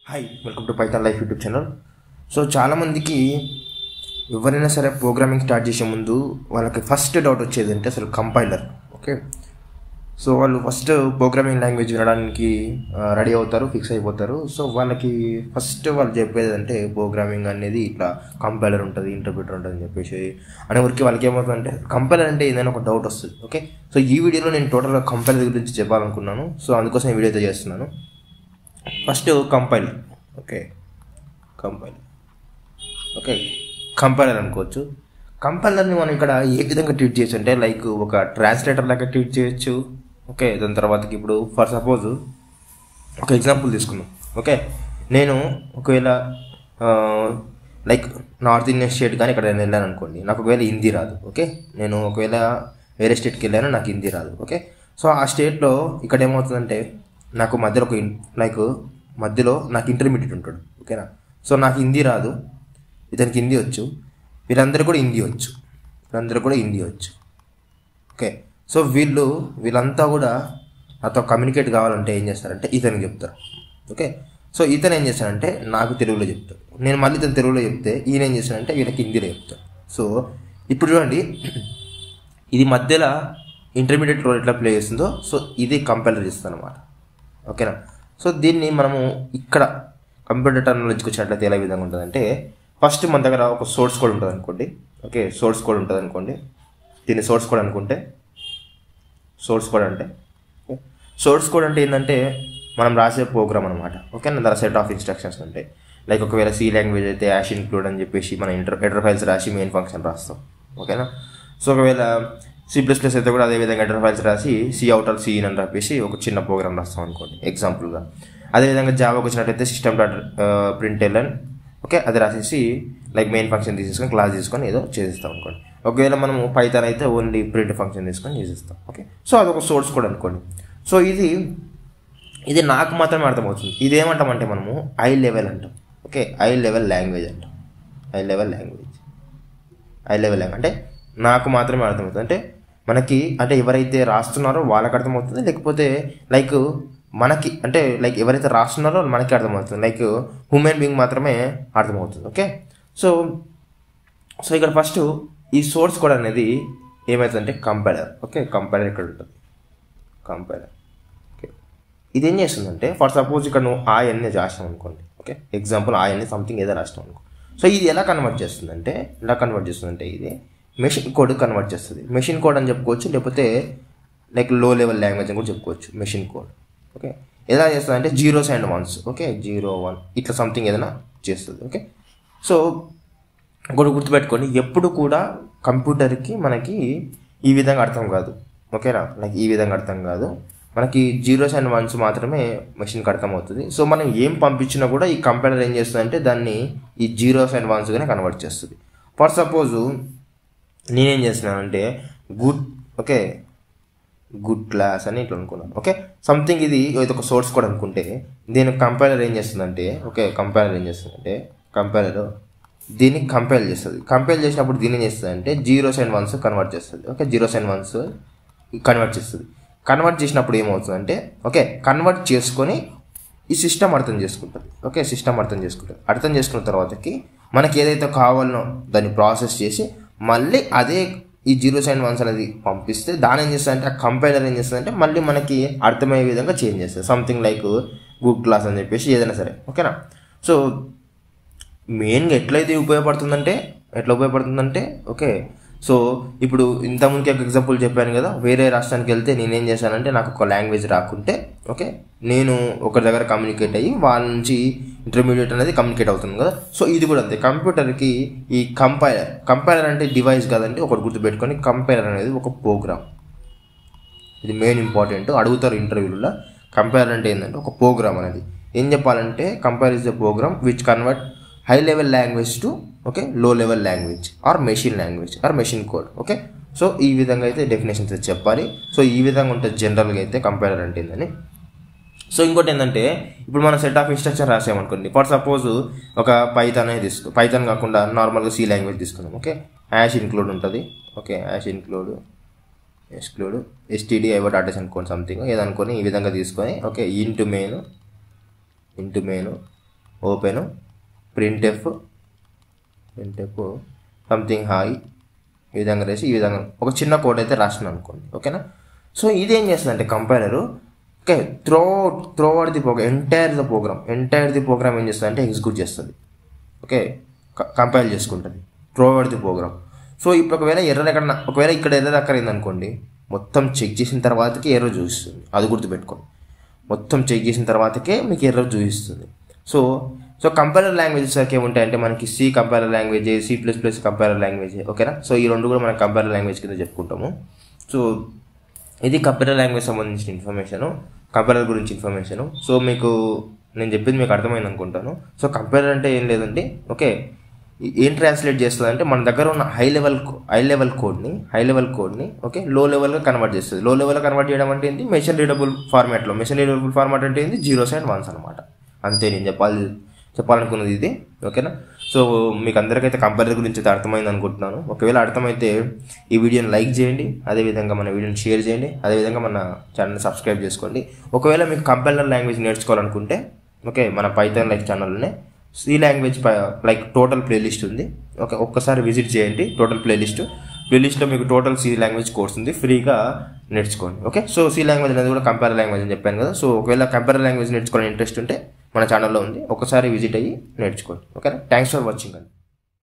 hi welcome to Python life YouTube channel so చాలామందికి ఎవరైనా సరే ప్రోగ్రామింగ్ స్టార్ట్ చేసే ముందు వాళ్ళకి ఫస్ట్ డౌట్ వచ్చేది అంటే అసలు కంపైలర్ ఓకే సో వాళ్ళు ఫస్ట్ ప్రోగ్రామింగ్ లాంగ్వేజ్ వినడానికి రెడీ అవుతారు ఫిక్స్ అయిపోతారు సో వాళ్ళకి ఫస్ట్ వాళ్ళు చెప్పేది అంటే ప్రోగ్రామింగ్ అనేది ఇట్లా కంపైలర్ ఉంటుంది ఇంటర్ప్రిటర్ ఉంటుంది అని చెప్పేసి అనే వరకు వాళ్ళకి ఏమవుతుందంటే కంపైలర్ అంటే ఏదైనా ఒక డౌట్ వస్తుంది ఓకే సో ఈ వీడియోలో నేను టోటల్గా కంపైలర్ గురించి చెప్పాలనుకున్నాను సో అందుకోసం ఈ వీడియో అయితే చేస్తున్నాను first compiler okay compiler okay compiler అనుకోవచ్చు కంపైలర్ని మనం ఇక్కడ ఏ విధంగా ట్రీట్ చేయొచ్చు అంటే లైక్ ఒక ట్రాన్స్లేటర్ లాగా ట్రీట్ చేయొచ్చు ఓకే దాని తర్వాతకి ఇప్పుడు ఫర్ సపోజ్ ఒక ఎగ్జాంపుల్ తీసుకుందాం ఓకే నేను ఒకవేళ లైక్ నార్త్ ఇండియన్ స్టేట్ కానీ ఇక్కడ నేను వెళ్ళాను అనుకోండి నాకు ఒకవేళ హిందీ రాదు ఓకే నేను ఒకవేళ వేరే స్టేట్కి వెళ్ళాను నాకు హిందీ రాదు ఓకే సో ఆ స్టేట్లో ఇక్కడ ఏమవుతుందంటే నాకు మధ్యలో ఒక లైక్ మధ్యలో నాకు ఇంటర్మీడియట్ ఉంటాడు ఓకేనా సో నాకు హిందీ రాదు ఇతనికి హిందీ వచ్చు వీళ్ళందరూ కూడా హిందీ వచ్చు వీళ్ళందరూ కూడా హిందీ వచ్చు ఓకే సో వీళ్ళు వీళ్ళంతా కూడా నాతో కమ్యూనికేట్ కావాలంటే ఏం చేస్తారంటే ఇతనికి చెప్తారు ఓకే సో ఇతను ఏం చేస్తాడంటే నాకు తెలుగులో చెప్తాడు నేను మళ్ళీ ఇతను తెలుగులో చెప్తే ఈయన ఏం చేస్తాడంటే వీళ్ళకి హిందీలో చెప్తాడు సో ఇప్పుడు చూడండి ఇది మధ్యలో ఇంటర్మీడియట్ రోల్ ఎట్లా ప్లే చేస్తుందో సో ఇది కంపేర్ చేస్తుంది అనమాట ఓకేనా సో దీన్ని మనము ఇక్కడ కంప్యూటర్ టెక్నాలజీకి వచ్చినట్లయితే ఎలా విధంగా ఉంటుందంటే ఫస్ట్ మన దగ్గర ఒక సోర్స్ కోడ్ ఉంటుంది అనుకోండి ఓకే సోర్స్ కోడ్ ఉంటుంది అనుకోండి దీన్ని సోర్స్ కోడ్ అనుకుంటే సోర్స్ కోడ్ అంటే సోర్స్ కోడ్ అంటే ఏంటంటే మనం రాసే ప్రోగ్రామ్ అనమాట ఓకేనా దాని సెట్ ఆఫ్ ఇన్స్ట్రక్షన్స్ ఉంటాయి లైక్ ఒకవేళ సి లాంగ్వేజ్ అయితే యాష్ ఇన్క్లూడ్ అని చెప్పేసి మనం ఇంటర్ హెడర్ ఫైల్స్ రాసి మెయిన్ ఫంక్షన్ రాస్తాం ఓకేనా సో ఒకవేళ సి ప్లస్ ప్లస్ అయితే కూడా అదే విధంగా హెడర్ ఫైల్స్ రాసి సి అవుటర్ సి అని చెప్పేసి ఒక చిన్న ప్రోగ్రామ్ రాస్తాం అనుకోండి ఎగ్జాంపుల్గా అదేవిధంగా జావాకి వచ్చినట్టయితే system dot print LN okay అది రాసేసి లైక్ మెయిన్ ఫంక్షన్ తీసేసుకొని క్లాస్ తీసుకొని ఏదో చేసేస్తాం అనుకోండి ఒకవేళ మనము పైథాన్ అయితే ఓన్లీ ప్రింట్ ఫంక్షన్ తీసుకొని చేసేస్తాం ఓకే సో అదొక సోర్స్ కోడ్ అనుకోండి సో ఇది ఇది నాకు మాత్రమే అర్థమవుతుంది ఇది ఏమంటామంటే మనము ఐ లెవెల్ అంటాం ఓకే ఐ లెవెల్ లాంగ్వేజ్ అంటాం high level language high level language అంటే నాకు మాత్రమే అర్థమవుతుంది అంటే మనకి అంటే ఎవరైతే రాస్తున్నారో వాళ్ళకి అర్థమవుతుంది లేకపోతే లైక్ మనకి అంటే లైక్ ఎవరైతే రాస్తున్నారో మనకి అర్థమవుతుంది లైక్ హ్యూమన్ బీయింగ్ మాత్రమే అర్థమవుతుంది ఓకే సో సో ఇక్కడ ఫస్ట్ ఈ సోర్స్ కోడ్ అనేది ఏమవుతుందంటే కంపైలర్ ఓకే కంపైలర్ ఇక్కడ ఉంటుంది కంపైలర్ ఓకే ఇది ఏం చేస్తుందంటే ఫర్ సపోజ్ ఇక్కడ నువ్వు ఆ ఎన్ని రాసినావు అనుకోండి ఓకే ఎగ్జాంపుల్ ఆ ఎన్ని సంథింగ్ ఏదో రాసినావు అనుకో సో ఇది ఎలా కన్వర్ట్ చేస్తుందంటే ఎలా కన్వర్ట్ చేస్తుందంటే ఇది మెషిన్ కోడ్ కన్వర్ట్ చేస్తుంది మెషిన్ కోడ్ అని చెప్పుకోవచ్చు లేకపోతే లైక్ లో లెవెల్ లాంగ్వేజ్ అని కూడా చెప్పుకోవచ్చు మెషిన్ కోడ్ ఓకే ఎలా చేస్తుంది అంటే zeros and ones okay zero one ఇట్లా సంథింగ్ ఏదైనా చేస్తుంది ఓకే సో ఇంకోటి గుర్తుపెట్టుకోండి ఎప్పుడు కూడా కంప్యూటర్కి మనకి ఈ విధంగా అర్థం కాదు ఓకేనా లైక్ ఈ విధంగా అర్థం కాదు మనకి జీరోస్ అండ్ వన్స్ మాత్రమే మెషిన్కి అర్థమవుతుంది సో మనం ఏం పంపించినా కూడా ఈ కంప్యూటర్ ఏం చేస్తుందంటే దాన్ని ఈ జీరోస్ అండ్ వన్స్గానే కన్వర్ట్ చేస్తుంది ఫర్ సపోజ్ నేనేం చేస్తున్నానంటే గుడ్ ఓకే గుడ్ క్లాస్ అని ఇట్లా అనుకున్నాను ఓకే సంథింగ్ ఇది ఇది ఒక సోర్స్ కోడ్ అనుకుంటే దీని కంపైలర్ ఏం చేస్తుందంటే ఓకే కంపైలర్ ఏం చేస్తుందంటే కంపైలర్ దీన్ని కంపైల్ చేస్తుంది కంపైల్ చేసినప్పుడు దీన్ని ఏం చేస్తుంది అంటే జీరోస్ అండ్ వన్స్ కన్వర్ట్ చేస్తుంది okay zeros and ones convert చేస్తుంది కన్వర్ట్ చేసినప్పుడు ఏమవుతుందంటే ఓకే కన్వర్ట్ చేసుకొని ఈ సిస్టమ్ అర్థం చేసుకుంటుంది ఓకే సిస్టమ్ అర్థం చేసుకుంటుంది అర్థం చేసుకున్న తర్వాతకి మనకి ఏదైతే కావాలనో దాన్ని ప్రాసెస్ చేసి మళ్ళీ అదే ఈ జీరోస్ అండ్ వన్స్ అనేది పంపిస్తే దాని ఏం చేస్తుందంటే ఆ కంపైలర్ ఏం చేస్తుందంటే మళ్ళీ మనకి అర్థమయ్యే విధంగా చేంజ్ చేస్తుంది సంథింగ్ లైక్ గుడ్ క్లాస్ అని చెప్పేసి ఏదైనా సరే ఓకేనా సో మెయిన్గా ఎట్లయితే ఉపయోగపడుతుందంటే ఎట్లా ఉపయోగపడుతుందంటే ఓకే సో ఇప్పుడు ఇంతకుముందుకి ఒక ఎగ్జాంపుల్ చెప్పాను కదా వేరే రాష్ట్రానికి వెళ్తే నేనేం చేశానంటే నాకు ఒక లాంగ్వేజ్ రాకుంటే ఓకే నేను ఒక దగ్గర కమ్యూనికేట్ అయ్యి వాళ్ళ నుంచి ఇంటర్మీడియట్ అనేది కమ్యూనికేట్ అవుతుంది కదా సో ఇది కూడా అంతే కంప్యూటర్కి ఈ కంపైలర్ కంపైలర్ అంటే డివైస్ కాదంటే ఒకటి గుర్తుపెట్టుకొని కంపైలర్ అనేది ఒక ప్రోగ్రామ్ ఇది మెయిన్ ఇంపార్టెంట్ అడుగుతారు ఇంటర్వ్యూలో కంపైలర్ అంటే ఏంటంటే ఒక ప్రోగ్రామ్ అనేది ఏం చెప్పాలంటే compiler is the program which convert high level language to okay low level language or machine language or machine code okay so ఈ విధంగా అయితే డెఫినేషన్స్ చెప్పాలి సో ఈ విధంగా ఉంటుంది జనరల్గా అయితే కంపైలర్ అంటే ఏందని సో ఇంకోటి ఏంటంటే ఇప్పుడు మనం సెట్ ఆఫ్ ఇన్స్ట్రక్షన్ రాసామనుకోండి ఫర్ సపోజ్ ఒక పైథాన్ అనేది తీసుకో పైథాన్ కాకుండా నార్మల్గా సి లాంగ్వేజ్ తీసుకున్నాం ఓకే యాష్ ఇన్క్లూడ్ ఉంటుంది okay hash include exclude STD IO డాటెస్ అనుకోండి సంథింగ్ ఏదనుకొని ఈ విధంగా తీసుకొని okay int main int main open print F print F something hi ఈ విధంగా వేసి ఈ విధంగా ఒక చిన్న కోడ్ అయితే రాసిన అనుకోండి ఓకేనా సో ఇది ఏం చేస్తుందంటే compiler okay throw throw out the program entire the program entire the program ఏం చేస్తుంది ఎగ్జిక్యూట్ చేస్తుంది ఓకే కంపైల్ చేసుకుంటుంది throw out the program so ఇప్పుడు ఒకవేళ ఎర్రర్ ఎక్కడ ఒకవేళ ఇక్కడ ఎర్రర్ అక్కరైంది అనుకోండి మొత్తం చెక్ చేసిన తర్వాతకి ఎర్రర్ చూపిస్తుంది అది గుర్తుపెట్టుకోండి మొత్తం చెక్ చేసిన తర్వాతకే మీకు ఎర్రర్ చూపిస్తుంది సో సో కంపైలర్ లాంగ్వేజ్ సరికి ఏముంటాయంటే మనకి C compiler language C plus plus compiler language ఓకేనా సో ఈ రెండు కూడా మనం కంపైలర్ లాంగ్వేజ్ కింద చెప్పుకుంటాము సో ఇది కంప్యూటర్ లాంగ్వేజ్ సంబంధించిన ఇన్ఫర్మేషను కంప్యూటర్ గురించి ఇన్ఫర్మేషను సో మీకు నేను చెప్పింది మీకు అర్థమైంది అనుకుంటాను సో కంప్యూటర్ అంటే ఏం లేదండి ఓకే ఏం ట్రాన్స్లేట్ చేస్తుంది అంటే మన దగ్గర ఉన్న హై లెవెల్ హై లెవెల్ కోడ్ని హై లెవెల్ కోడ్ని ఓకే లో లెవెల్గా కన్వర్ట్ చేస్తుంది లో లెవెల్లో కన్వర్ట్ చేయడం అంటే ఏంటి మెషిన్ రీడబుల్ ఫార్మాట్లో మెషిన్ రీడబుల్ ఫార్మాట్ అంటే ఏంటి జీరోస్ అండ్ వన్స్ అనమాట అంతే నేను చెప్పాలి చెప్పాలనుకున్నది ఇది ఓకేనా సో మీకు అందరికైతే కంపైలర్ గురించి అయితే అర్థమైంది అనుకుంటున్నాను ఒకవేళ అర్థమైతే ఈ వీడియోని లైక్ చేయండి అదేవిధంగా మన వీడియోని షేర్ చేయండి అదేవిధంగా మన ఛానల్ని సబ్స్క్రైబ్ చేసుకోండి ఒకవేళ మీకు కంపైలర్ లాంగ్వేజ్ నేర్చుకోవాలనుకుంటే ఓకే మన పైథాన్ లైక్ ఛానల్లోనే C language like total playlist ఉంది ఓకే ఒక్కసారి విజిట్ చేయండి టోటల్ ప్లేలిస్ట్ ప్లేలిస్ట్లో మీకు టోటల్ సి లాంగ్వేజ్ కోర్స్ ఉంది ఫ్రీగా నేర్చుకోండి ఓకే సో సి లాంగ్వేజ్ అనేది కూడా కంపేర్ లాంగ్వేజ్ అని చెప్పాను కదా సో ఒకవేళ కంపేర్ లాంగ్వేజ్ నేర్చుకోవాలని ఇంట్రెస్ట్ ఉంటే మన ఛానల్లో ఉంది ఒకసారి విజిట్ అయ్యి నేర్చుకోండి ఓకేనా థ్యాంక్స్ ఫర్ వాచింగ్ అండి